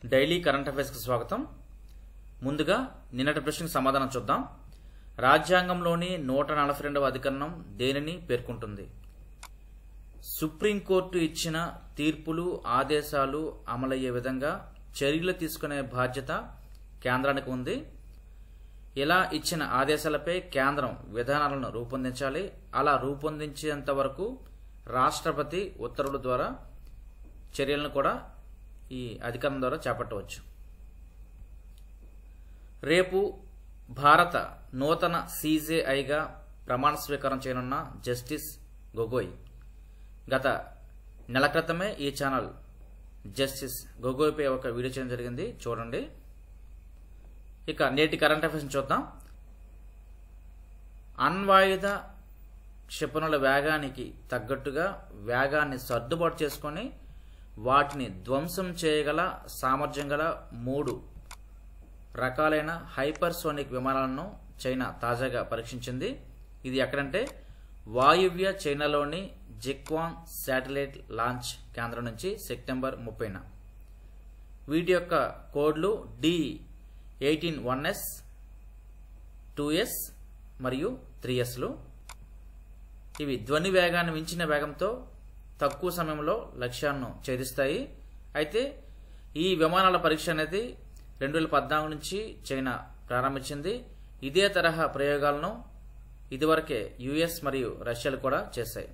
daily current అఫైర్స్కి స్వాగతం ముందుగా నిన్నటి ప్రశ్నకు సమాధానం చూద్దాం రాజ్యాంగంలోని నూట నలభై రెండవ అధికరణం దేనిని పేర్కొంటుంది సుప్రీంకోర్టు ఇచ్చిన తీర్పులు ఆదేశాలు అమలయ్యే విధంగా చర్యలు తీసుకునే బాధ్యత కేంద్రానికి ఉంది ఇలా ఇచ్చిన ఆదేశాలపై కేంద్రం విధానాలను రూపొందించాలి అలా రూపొందించేంత వరకు రాష్ట్రపతి ఉత్తర్వుల ద్వారా చర్యలను కూడా ఈ అధికారం ద్వారా చేపట్టవచ్చు రేపు భారత నూతన సీజేఐగా ప్రమాణ స్వీకారం చేయనున్న జస్టిస్ గొగోయ్ గత నెల క్రితమే ఈ ఛానల్ జస్టిస్ గొగోయ్పై ఒక వీడియో చేయడం జరిగింది చూడండి ఇక నేటి కరెంట్ అఫైర్స్ చూద్దాం అన్వాయుధ క్షిపణుల వేగానికి తగ్గట్టుగా వేగాన్ని సర్దుబాటు చేసుకొని వాటిని ధ్వంసం చేయగల సామర్థ్యం గల మూడు రకాలైన హైపర్సోనిక్ విమానాలను చైనా తాజాగా పరీక్షించింది ఇది ఎక్కడంటే వాయువ్య చైనాలోని జిక్వాన్ శాటిలైట్ లాంచ్ కేంద్రం నుంచి సెప్టెంబర్ ముప్పైన వీటి యొక్క కోడ్లు D eighteen one S two S మరియు త్రీ ఎస్లు ఇవి ధ్వని వేగాన్ని మించిన వేగంతో తక్కువ సమయంలో లక్ష్యాలను ఛేదిస్తాయి అయితే ఈ విమానాల పరీక్ష అనేది రెండు వేల పద్నాలుగు నుంచి చైనా ప్రారంభించింది ఇదే తరహా ప్రయోగాలను ఇదివరకే యుఎస్ మరియు రష్యాలు కూడా చేశాయి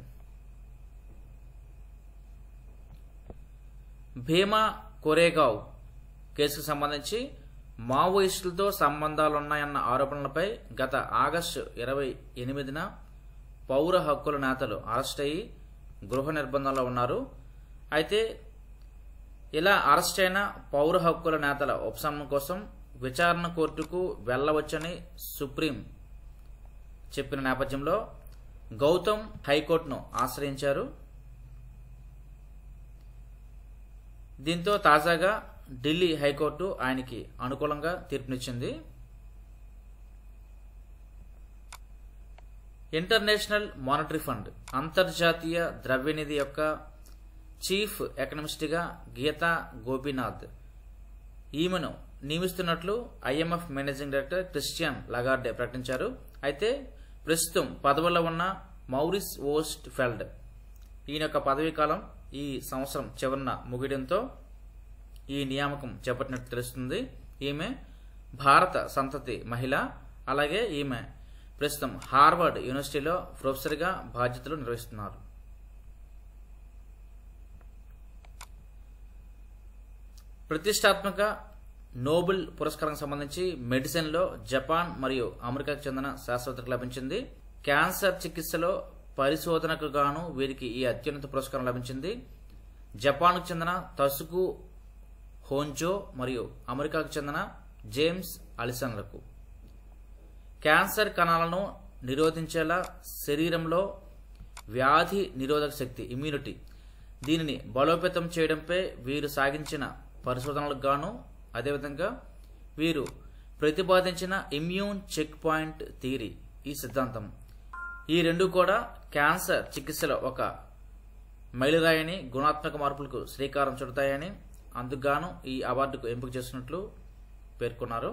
భీమా కొరేగావ్ కేసుకు సంబంధించి మావోయిస్టులతో సంబంధాలున్నాయన్న ఆరోపణలపై గత ఆగస్టు ఇరవై ఎనిమిదిన పౌర హక్కుల నేతలు అరెస్ట్ అయ్యి గృహ నిర్బంధంలో ఉన్నారు అయితే ఇలా అరెస్ట్ అయిన పౌర హక్కుల నేతల ఉపశమనం కోసం విచారణ కోర్టుకు వెళ్లవచ్చని సుప్రీం చెప్పిన నేపథ్యంలో గౌతమ్ హైకోర్టును ఆశ్రయించారు దీంతో తాజాగా ఢిల్లీ హైకోర్టు ఆయనకి అనుకూలంగా తీర్పునిచ్చింది ఇంటర్నేషనల్ మానిటరీ ఫండ్ అంతర్జాతీయ ద్రవ్యనిధి యొక్క చీఫ్ ఎకనమిస్ట్గా గీతా గోపీనాథ్ ఈమెను నియమిస్తున్నట్లు IMF managing director Christian Lagarde ప్రకటించారు అయితే ప్రస్తుతం పదవుల్లో ఉన్న మౌరిస్ ఓస్ట్ ఫెల్డ్ ఈయన యొక్క పదవీ కాలం ఈ సంవత్సరం చివరిన ముగియడంతో ఈ నియామకం చేపట్టినట్టు తెలుస్తుంది ఈమె భారత సంతతి మహిళ అలాగే ఈమె ప్రస్తుతం హార్వర్డ్ యూనివర్సిటీలో ప్రొఫెసర్గా బాధ్యతలు నిర్వహిస్తున్నారు ప్రతిష్టాత్మక నోబెల్ పురస్కారానికి సంబంధించి మెడిసిన్లో జపాన్ మరియు అమెరికాకు చెందిన శాస్త్రవేత్తలకు లభించింది క్యాన్సర్ చికిత్సలో పరిశోధనకు గాను వీరికి ఈ అత్యున్నత పురస్కారం లభించింది జపాన్కు చెందిన తసుకు హోంజో మరియు అమెరికాకు చెందిన జేమ్స్ అలిసన్లకు క్యాన్సర్ కణాలను నిరోధించేలా శరీరంలో వ్యాధి నిరోధక శక్తి ఇమ్యూనిటీ దీనిని బలోపేతం చేయడంపై వీరు సాగించిన పరిశోధనలకు గాను అదేవిధంగా వీరు ప్రతిపాదించిన ఇమ్యూన్ చెక్ పాయింట్ థియరీ ఈ సిద్ధాంతం ఈ రెండు కూడా క్యాన్సర్ చికిత్సలో ఒక మైలురాయని గుణాత్మక మార్పులకు శ్రీకారం చుడతాయని అందుకుగాను ఈ అవార్డుకు ఎంపిక చేసినట్లు పేర్కొన్నారు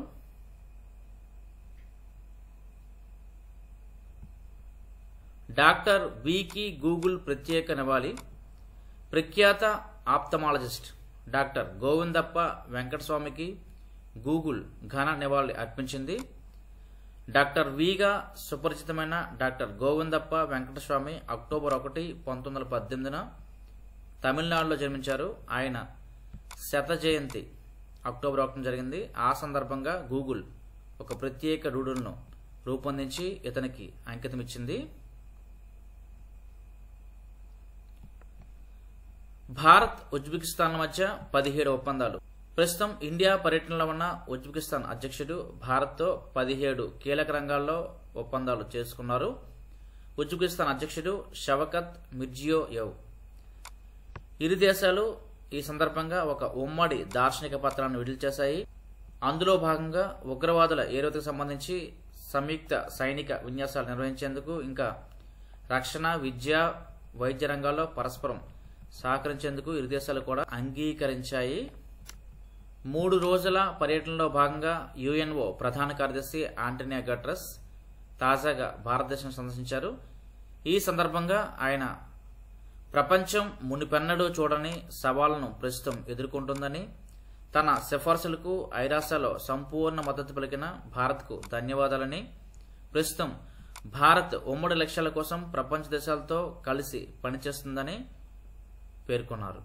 డాక్టర్ వికి గూగుల్ ప్రత్యేక నివాళి ప్రఖ్యాత ఆప్తమాలజిస్ట్ డాక్టర్ గోవిందప్ప వెంకటస్వామికి గూగుల్ ఘన నివాళి అర్పించింది డాక్టర్ విగా సుపరిచితమైన డాక్టర్ గోవిందప్ప వెంకటస్వామి అక్టోబర్ ఒకటి పంతొమ్మిది వందల పద్దెనిమిదిన తమిళనాడులో జన్మించారు ఆయన శత జయంతి అక్టోబర్ ఒకటిన జరిగింది ఆ సందర్భంగా గూగుల్ ఒక ప్రత్యేక డూడుల్ను రూపొందించి ఇతనికి అంకితమిచ్చింది భారత్ ఉజ్బెకిస్తాన్ల మధ్య పదిహేడు ఒప్పందాలు ప్రస్తుతం ఇండియా పర్యటనలో ఉన్న ఉజ్బెకిస్తాన్ అధ్యక్షుడు భారత్తో పదిహేడు కీలక రంగాల్లో ఒప్పందాలు చేసుకున్నారు ఉజ్బెకిస్తాన్ అధ్యక్షుడు షవకత్ మిర్జియోయవ్ ఇరు దేశాలు ఈ సందర్భంగా ఒక ఉమ్మడి దార్శనిక పత్రాన్ని విడుదల చేశాయి అందులో భాగంగా ఉగ్రవాదుల ఏరోతకు సంబంధించి సంయుక్త సైనిక విన్యాసాలు నిర్వహించేందుకు ఇంకా రక్షణ విద్య వైద్య రంగాల్లో పరస్పరం సహకరించేందుకు ఇరు దేశాలు కూడా అంగీకరించాయి మూడు రోజుల పర్యటనలో భాగంగా యుఎన్ఓ ప్రధాన కార్యదర్శి ఆంటనియా గట్రస్ తాజాగా భారతదేశం సందర్శించారు ఈ సందర్భంగా ఆయన ప్రపంచం మునిపెన్నడూ చూడని సవాళ్లను ప్రస్తుతం ఎదుర్కొంటుందని తన సిఫార్సులకు ఐరాసలో సంపూర్ణ మద్దతు పలికిన భారత్కు ధన్యవాదాలని ప్రస్తుతం భారత్ ఉమ్మడి లక్ష్యాల కోసం ప్రపంచ దేశాలతో కలిసి పనిచేస్తుందని పేర్కొన్నారు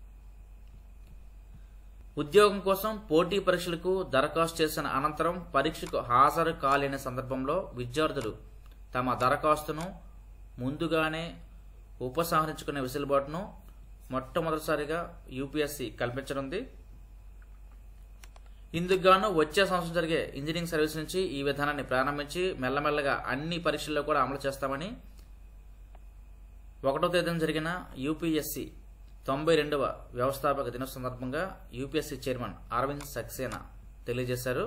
ఉద్యోగం కోసం పోటీ పరీక్షలకు దరఖాస్తు చేసిన అనంతరం పరీక్షకు హాజరు కాలేని సందర్భంలో విద్యార్థులు తమ దరఖాస్తును ముందుగానే ఉపసంహరించుకునే వెసులుబాటును మొట్టమొదటిసారిగా యూపీఎస్సీ కల్పించనుంది ఇందుకు గాను వచ్చే సంవత్సరం జరిగే ఇంజనీరింగ్ సర్వీస్ నుంచి ఈ విధానాన్ని ప్రారంభించి మెల్లమెల్లగా అన్ని పరీక్షల్లో కూడా అమలు చేస్తామని ఒకటో తేదీన జరిగిన యూపీఎస్సీ తొంభై రెండవ వ్యవస్థాపక దినోత్సవం సందర్భంగా యూపీఎస్సీ చైర్మన్ అరవింద్ సక్సేనా తెలియజేశారు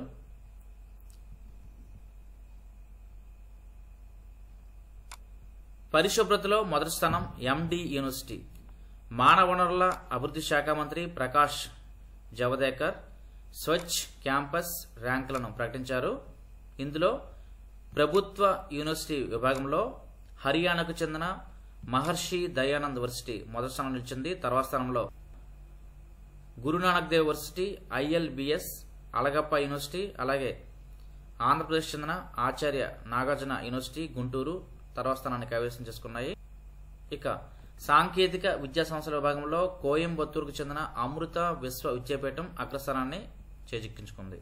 పరిశుభ్రతలో మొదటి స్థానం ఎండి యూనివర్సిటీ మానవ వనరుల అభివృద్ధి శాఖ మంత్రి ప్రకాష్ జవదేకర్ స్వచ్ఛ్ క్యాంపస్ ర్యాంకులను ప్రకటించారు ఇందులో ప్రభుత్వ యూనివర్సిటీ విభాగంలో హర్యానాకు చెందిన మహర్షి దయానంద్ వర్సిటీ మొదటి స్థానం నిలిచింది తర్వాత స్థానంలో Guru Nanak Dev varsity ILBS Alagappa university అలాగే ఆంధ్రప్రదేశ్ చెందిన ఆచార్య నాగార్జున యూనివర్సిటీ గుంటూరు తర్వాత స్థానాన్ని కైవసం చేసుకున్నాయి ఇక సాంకేతిక విద్యా సంస్థల విభాగంలో కోయంబత్తూరుకు చెందిన అమృత విశ్వ విద్యాపీఠం అగ్రస్థానాన్ని చేజిక్కించుకుంది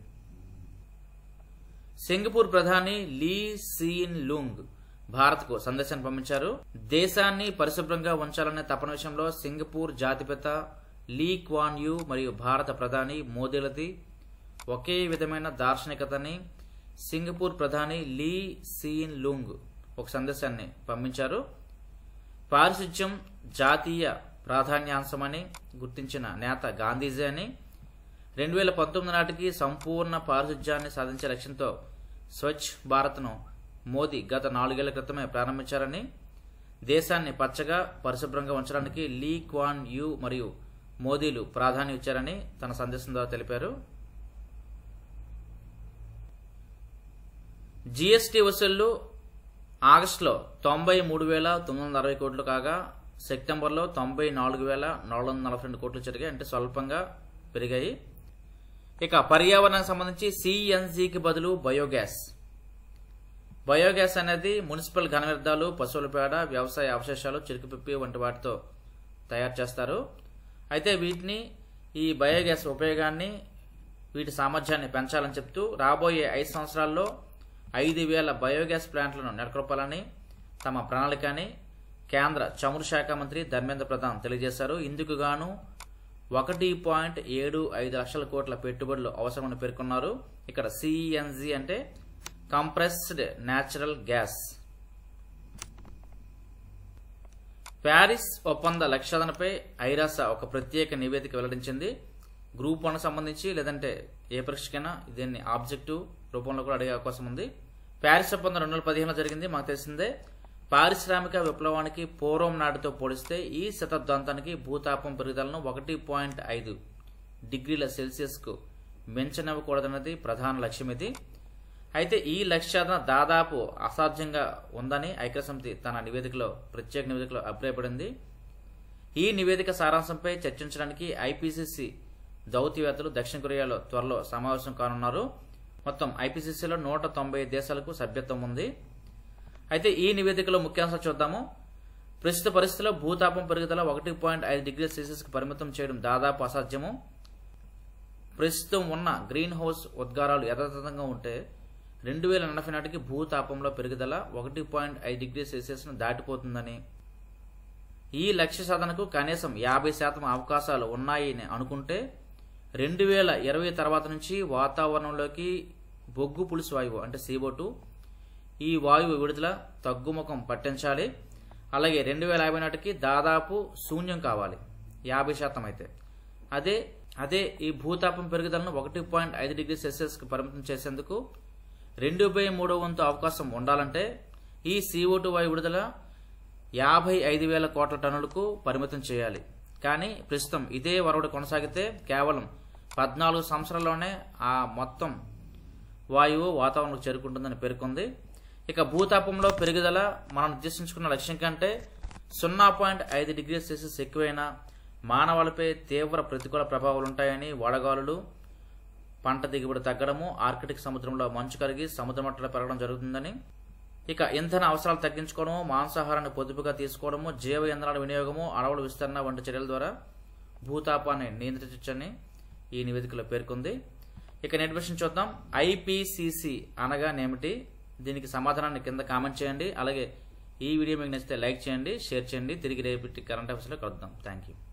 సింగపూర్ ప్రధాని లీ సీన్ లూంగ్ భారత్కు సందేశాన్ని పంపించారు దేశాన్ని పరిశుభ్రంగా ఉంచాలనే తపన విషయంలో సింగపూర్ జాతిపిత లీ క్వాన్ యూ మరియు భారత ప్రధాని మోదీలది ఒకే విధమైన దార్శనికతని సింగపూర్ ప్రధాని లీ సీన్ లూంగ్ ఒక సందేశాన్ని పంపించారు పారిశుధ్యం జాతీయ ప్రాధాన్యాంశమని గుర్తించిన నేత గాంధీజీ అని రెండు వేల పంతొమ్మిది నాటికి సంపూర్ణ పారిశుధ్యాన్ని సాధించే లక్ష్యంతో స్వచ్ఛ భారత్ను మోదీ గత నాలుగేళ్ల క్రితమే ప్రారంభించారని దేశాన్ని పచ్చగా పరిశుభ్రంగా ఉంచడానికి లీ క్వాన్ యూ మరియు మోదీలు ప్రాధాన్యం ఇచ్చారని తన సందేశం ద్వారా తెలిపారు జీఎస్టీ వసూళ్లు ఆగస్టులో తొంభై మూడు వేల తొమ్మిది వందల అరవై కోట్లు కాగా సెప్టెంబర్లో తొంభై నాలుగు వేల నాలుగు వందల నలభై రెండు కోట్లు జరిగాయి అంటే స్వల్పంగా పెరిగాయి ఇక పర్యావరణానికి సంబంధించి సిఎన్జికి బదులు బయోగ్యాస్ బయోగ్యాస్ అనేది మున్సిపల్ ఘన వ్యర్థాలు పశువుల పేడ వ్యవసాయ అవశేషాలు చిరుకుపిప్పి వంటి వాటితో తయారు చేస్తారు అయితే వీటిని ఈ బయోగ్యాస్ ఉపయోగాన్ని వీటి సామర్థ్యాన్ని పెంచాలని చెప్తూ రాబోయే ఐదు సంవత్సరాల్లో ఐదు వేల బయోగ్యాస్ ప్లాంట్లను నెలకొల్పాలని తమ ప్రణాళికని కేంద్ర చమురు శాఖ మంత్రి ధర్మేంద్ర ప్రధాన్ తెలియజేశారు ఇందుకు గాను ఒకటి పాయింట్ ఏడు ఐదు లక్షల కోట్ల పెట్టుబడులు అవసరమని పేర్కొన్నారు ఇక్కడ సిఎన్జి అంటే కంప్రెస్డ్ న్యాచురల్ గ్యాస్ ప్యారిస్ ఒప్పంద లక్ష్యాలపై ఐరాస ఒక ప్రత్యేక నివేదిక వెల్లడించింది గ్రూప్ వన్ సంబంధించి లేదంటే ఏ పరీక్షకైనా దీన్ని ఆబ్జెక్టివ్ రూపంలో కూడా అడిగే అవకాశం ఉంది ప్యారిస్ ఒప్పందం రెండు వేల పదిహేనులో జరిగింది మాకు తెలిసిందే పారిశ్రామిక విప్లవానికి పూర్వం నాటితో పోలిస్తే ఈ శతాబ్దాంతానికి భూతాపం పెరుగుదలను ఒకటి పాయింట్ ఐదు డిగ్రీల సెల్సియస్కు మించనివ్వకూడదన్నది ప్రధాన లక్ష్యం ఇది అయితే ఈ లక్ష్యాధన దాదాపు అసాధ్యంగా ఉందని ఐక్యసమితి తన నివేదికలో ప్రత్యేక నివేదికలో అభిప్రాయపడింది ఈ నివేదిక సారాంశంపై చర్చించడానికి ఐపీసీసీ దౌత్యవేత్తలు దక్షిణ కొరియాలో త్వరలో సమావేశం కానున్నారు మొత్తం ఐపీసీసీలో నూట తొంభై దేశాలకు సభ్యత్వం ఉంది అయితే ఈ నివేదికలో ముఖ్యాంశాలు చూద్దాము ప్రస్తుత పరిస్థితిలో భూతాపం పెరుగుదల ఒకటి పాయింట్ ఐదు డిగ్రీల సెల్సియస్కి పరిమితం చేయడం దాదాపు అసాధ్యము ప్రస్తుతం ఉన్న గ్రీన్ హౌస్ ఉద్గారాలు యథాతథంగా ఉంటే రెండు వేల నలభై నాటికి భూతాపంలో పెరుగుదల ఒకటి పాయింట్ ఐదు డిగ్రీ సెల్సియస్ను దాటిపోతుందని ఈ లక్ష్య సాధనకు కనీసం యాభై శాతం అవకాశాలు ఉన్నాయని అనుకుంటే రెండు వేల ఇరవై తర్వాత నుంచి వాతావరణంలోకి బొగ్గు పులుసు వాయువు అంటే సీఓ ఈ వాయువు విడుదల తగ్గుముఖం పట్టించాలి అలాగే రెండు వేల యాభై నాటికి దాదాపు శూన్యం కావాలి యాభై శాతం అయితే అదే అదే ఈ భూతాపం పెరుగుదలను ఒకటి పాయింట్ ఐదు డిగ్రీ సెల్సియస్కి పరిమితం చేసేందుకు రెండు బై మూడో వంతు అవకాశం ఉండాలంటే ఈ సిఓ వాయు విడుదల యాభై ఐదు వేల కోట్ల టన్నులకు పరిమితం చేయాలి కానీ ప్రస్తుతం ఇదే వరవడి కొనసాగితే కేవలం పద్నాలుగు సంవత్సరాల్లోనే ఆ మొత్తం వాయువు వాతావరణంలో చేరుకుంటుందని పేర్కొంది ఇక భూతాపంలో పెరుగుదల మనం నిర్దేశించుకున్న లక్ష్యం కంటే సున్నా పాయింట్ ఐదు డిగ్రీ సెల్సియస్ ఎక్కువైన మానవాళిపై తీవ్ర ప్రతికూల ప్రభావాలు ఉంటాయని వడగాలులు పంట దిగుబడి తగ్గడము ఆర్కిటిక్ సముద్రంలో మంచు కరిగి సముద్ర మట్టాలు పెరగడం జరుగుతుందని ఇక ఇంధన అవసరాలు తగ్గించుకోవడము మాంసాహారాన్ని పొదుపుగా తీసుకోవడము జీవ ఇంధనాల వినియోగము అడవుల విస్తరణ వంటి చర్యల ద్వారా భూతాపాన్ని నియంత్రించని ఈ నివేదికలో పేర్కొంది ఇక నేటి విషయం చూద్దాం ఐపీసీసీ అనగా నేమిటి దీనికి సమాధానాన్ని కింద కామెంట్ చేయండి అలాగే ఈ వీడియో మీకు నచ్చితే లైక్ చేయండి షేర్ చేయండి తిరిగి రేపటి కరెంట్ అఫైర్స్లో కలుద్దాం థ్యాంక్ యూ